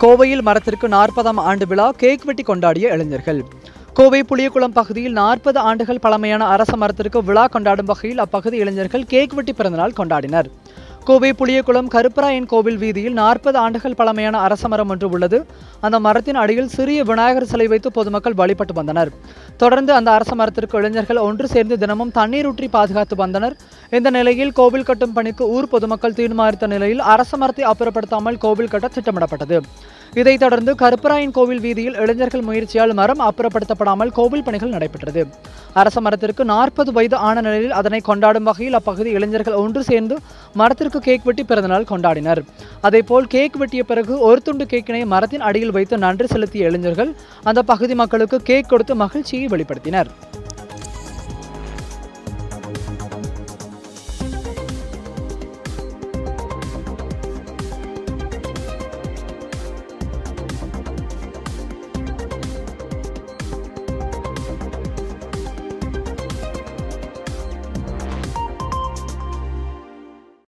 கோவையில் மரத்திற்கு நாற்பதாம் ஆண்டு விழா கேக் வெட்டி கொண்டாடிய இளைஞர்கள் கோவை புளியகுளம் பகுதியில் நாற்பது ஆண்டுகள் பழமையான அரச மரத்திற்கு விழா கொண்டாடும் வகையில் அப்பகுதி இளைஞர்கள் கேக் வெட்டி பிறந்தநாள் கொண்டாடினர் கோவை புளியகுளம் கருப்பராயன் கோவில் வீதியில் நாற்பது ஆண்டுகள் பழமையான அரச மரம் ஒன்று உள்ளது அந்த மரத்தின் அடியில் சிறிய விநாயகர் சிலை வைத்து பொதுமக்கள் வழிபட்டு வந்தனர் தொடர்ந்து அந்த அரச மரத்திற்கு இளைஞர்கள் ஒன்று சேர்ந்து தினமும் தண்ணீர் ஊற்றி பாதுகாத்து வந்தனர் இந்த நிலையில் கோவில் கட்டும் பணிக்கு ஊர் பொதுமக்கள் தீர்மானித்த நிலையில் அரச மரத்தை அப்புறப்படுத்தாமல் கோவில் கட்ட திட்டமிடப்பட்டது இதைத் தொடர்ந்து கருப்பராயன் கோவில் வீதியில் இளைஞர்கள் முயற்சியால் மரம் அப்புறப்படுத்தப்படாமல் கோவில் பணிகள் நடைபெற்றது அரச மரத்திற்கு நாற்பது வயது ஆன நிலையில் அதனை கொண்டாடும் வகையில் அப்பகுதி இளைஞர்கள் ஒன்று சேர்ந்து மரத்திற்கு கேக் வெட்டி பிறந்தநாள் கொண்டாடினர் அதேபோல் கேக் வெட்டிய பிறகு ஒரு துண்டு கேக்கினை மரத்தின் அடியில் வைத்து நன்றி செலுத்திய இளைஞர்கள் அந்த பகுதி மக்களுக்கு கேக் கொடுத்து மகிழ்ச்சியை வெளிப்படுத்தினர்